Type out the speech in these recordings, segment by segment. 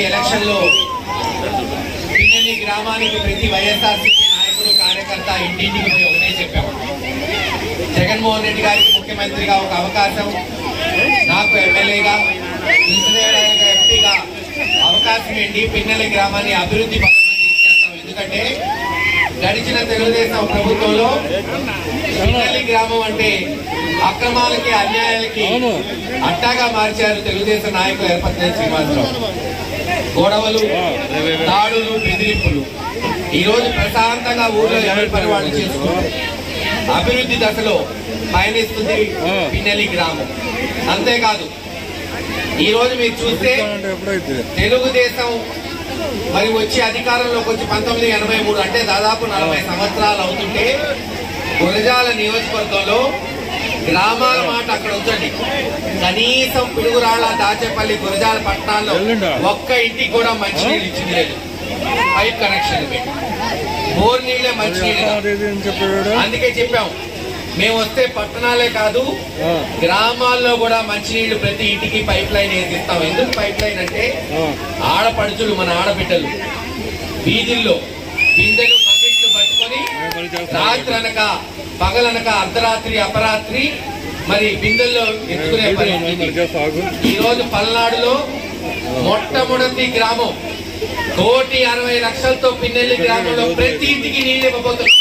Election లో పిన్నెల్లి గ్రామానికి ప్రతి వైఎస్ఆర్సీపీ నాయకుడు కార్యకర్త ఇంటింటికి పోయి ఒకటే చెప్పాము జగన్మోహన్ రెడ్డి గారికి ముఖ్యమంత్రిగా ఒక అవకాశం నాకు ఎమ్మెల్యేగా కృష్ణదేవరాయ ఎంపీగా అవకాశం ఏంటి పిన్నెల్లి గ్రామాన్ని అభివృద్ధి పథకంలో తీసుకెళ్తాం ఎందుకంటే గడిచిన తెలుగుదేశం ప్రభుత్వంలో పిన్నెల్లి గ్రామం అంటే అక్రమాలకి అన్యాయాలకి అడ్డాగా మార్చారు తెలుగుదేశం నాయకులు ఏర్పడిన శ్రీనివాసరావు గొడవలు దాడులు బెదిరింపులు ఈ రోజు ప్రశాంతంగా ఊర్లో ఎవరి పని వాళ్ళు చేసుకుంటారు అభివృద్ధి దశలో పయనిస్తుంది పిన్నెల్లి గ్రామం అంతేకాదు ఈ రోజు మీరు చూస్తే తెలుగుదేశం మరి వచ్చి అధికారంలోకి వచ్చి పంతొమ్మిది ఎనభై మూడు అంటే దాదాపు నలభై సంవత్సరాలు అవుతుంటే గురజాల నియోజకవర్గంలో గ్రామాల మాట అక్కడ ఉంచండి కనీసం పిడుగురాళ్ళ దాచేపల్లి గురజాల పట్టణాల్లో ఒక్క ఇంటికి కూడా మంచినీళ్ళు ఇచ్చింది లేదు పైప్ కనెక్షన్ పెట్టి బోర్ నీళ్ళే మంచినీళ్ళు కాదు. అందుకే చెప్పాం మేము వస్తే పట్టణాలే కాదు గ్రామాల్లో కూడా మంచినీళ్లు ప్రతి ఇంటికి పైప్ లైన్ వేసిస్తాం ఎందుకు పైప్ లైన్ అంటే ఆడపడుచులు మన ఆడబిడ్డలు వీధుల్లో బిందెలు బకెట్లు పట్టుకొని రాత్రి అనక పగలనక అర్ధరాత్రి అపరాత్రి మరి బిందెల్లో ఎత్తుకునే పని ఉంటుంది. ఈ రోజు పల్నాడులో మొట్టమొదటి గ్రామం కోటి అరవై లక్షలతో పిన్నెల్లి గ్రామంలో ప్రతి ఇంటికి నీళ్ళు ఇవ్వబోతున్నాం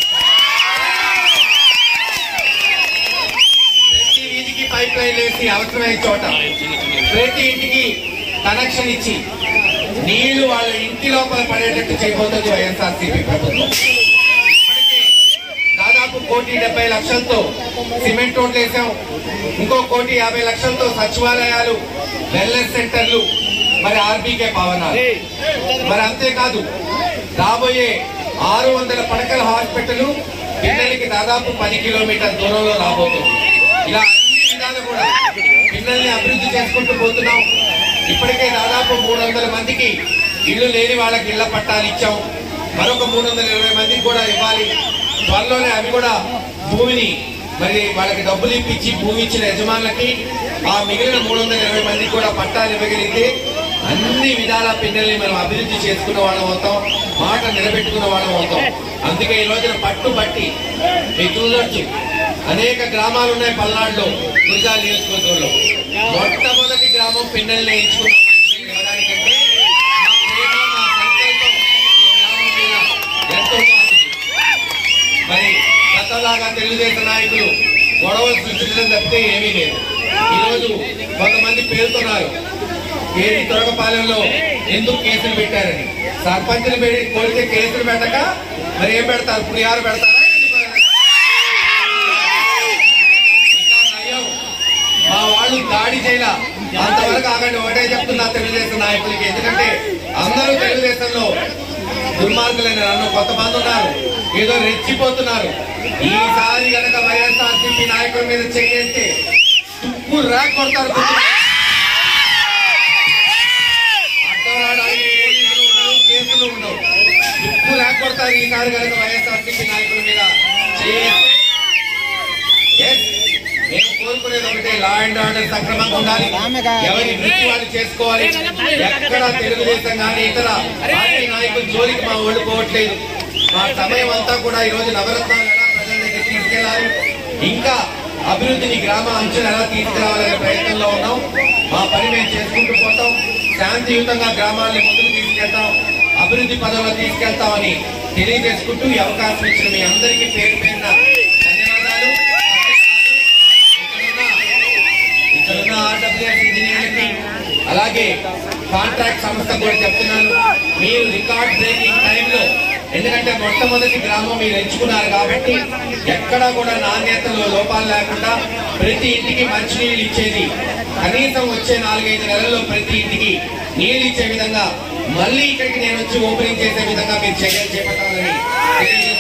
ప్రతి వీధికి పైప్ లైన్ వేసి అవసరమైన చోట ప్రతి ఇంటికి కనెక్షన్ ఇచ్చి నీళ్లు వాళ్ళ ఇంటి లోపల పడేటట్టు చేయబోతుంది వైఎస్ఆర్సీపీ ప్రభుత్వం ఇప్పటికే దాదాపు కోటి డెబ్బై లక్షలతో సిమెంట్ రోడ్లు వేసాం ఇంకో కోటి యాభై లక్షలతో సచివాలయాలు వెల్నెస్ సెంటర్లు మరి ఆర్బీకే భవనాలు మరి అంతేకాదు రాబోయే ఆరు వందల పడకల హాస్పిటల్ పిల్లలకి దాదాపు పది కిలోమీటర్ దూరంలో రాబోతుంది ఇలా అన్ని విధాలు కూడా పిల్లల్ని అభివృద్ధి చేసుకుంటూ పోతున్నాం ఇప్పటికే దాదాపు మూడు వందల మందికి ఇల్లు లేని వాళ్ళకి ఇళ్ల పట్టాలు ఇచ్చాం మరొక మూడు వందల ఇరవై మందికి కూడా ఇవ్వాలి త్వరలోనే అవి కూడా భూమిని మరి వాళ్ళకి డబ్బులు ఇప్పించి భూమి ఇచ్చిన యజమానులకి ఆ మిగిలిన మూడు వందల ఇరవై మందికి కూడా పట్టాలు ఇవ్వగలిగితే అన్ని విధాల పిల్లల్ని మనం అభివృద్ధి చేసుకున్న వాళ్ళం అవుతాం మాట నిలబెట్టుకున్న వాళ్ళం అవుతాం అందుకే ఈ రోజున పట్టుబట్టి మీరు చూడొచ్చు అనేక గ్రామాలు ఉన్నాయి పల్నాడులో గురిజాల నియోజకవర్గంలో మొట్టమొదటి గ్రామం పిన్నెల్ని ఎంచుకున్నాం మంచినీళ్ళు ఇవ్వడానికంటే మా ప్రేమ, మా సంకల్పం ఈ గ్రామం మీద ఎంతో బాగుంది. మరి గతంలాగా తెలుగుదేశం నాయకులు గొడవలు సృష్టించడం తప్పితే ఏమీ లేదు ఈరోజు కొంతమంది పేరుతున్నారు ఏది తొరగపాలెంలో ఎందుకు కేసులు పెట్టారని సర్పంచులు పెట్టి కొడితే కేసులు పెట్టక మరి ఏం పెడతారు పులిహారు పెడతారా ఇంకా నయం. మా వాళ్ళు దాడి చేయాల అంతవరకు ఆగండి ఒకటే చెప్తున్నా తెలుగుదేశం నాయకులకి ఎందుకంటే అందరూ తెలుగుదేశంలో దుర్మార్గులైన నన్ను కొంతమంది ఉన్నారు ఏదో రెచ్చిపోతున్నారు ఈసారి గనక వైఎస్ఆర్సీపీ నాయకుల మీద చేయేస్తే తుప్పు ర్యాక్ కొడతారు అడ్డరాడానికి పోలీసులు ఉండరు, కేసులు ఉండవు తుప్పు ర్యాక్ కొడతారు ఈసారి గనక వైఎస్ఆర్సీపీ నాయకుల మీద చేయేస్తే Yes, మేము కోరుకునేది ఒకటే లా అండ్ ఆర్డర్ సక్రమంగా ఉండాలి ఎవరి వృత్తి వాళ్ళు చేసుకోవాలి ఎక్కడ తెలుగుదేశం కానీ ఇతర పార్టీ నాయకులు జోలికి మా ఓళ్ళు పోవట్లేదు మా సమయం అంతా కూడా ఈ రోజు నవరత్నాలు ఎలా ప్రజల దగ్గర తీసుకెళ్లాలి ఇంకా అభివృద్ధిని గ్రామ అంచులు ఎలా తీసుకురావాలనే ప్రయత్నంలో ఉన్నాం మా పని మేము చేసుకుంటూ పోతాం శాంతియుతంగా గ్రామాల్ని ముందుకు తీసుకెళ్తాం అభివృద్ధి పదంలో తీసుకెళ్తామని తెలియజేసుకుంటూ ఈ అవకాశం ఇచ్చిన మీ అందరికీ పేరు పేరున ధన్యవాదాలు ఇక్కడున్న ఆర్డబ్ల్యూఎస్ ఇంజనీర్లకి అలాగే కాంట్రాక్ట్ సంస్థ కూడా చెప్తున్నాను మీరు రికార్డ్ బ్రేకింగ్ టైంలో ఎందుకంటే మొట్టమొదటి గ్రామం మీరు ఎంచుకున్నారు కాబట్టి ఎక్కడా కూడా నాణ్యతలో లోపాలు లేకుండా ప్రతి ఇంటికి మంచినీళ్ళు ఇచ్చేది కనీసం వచ్చే నాలుగైదు నెలల్లో ప్రతి ఇంటికి నీళ్ళు ఇచ్చే విధంగా మళ్ళీ ఇక్కడికి నేను వచ్చి ఓపెనింగ్ చేసే విధంగా మీరు చర్యలు చేపట్టాలని తెలియజేస్తున్నాను.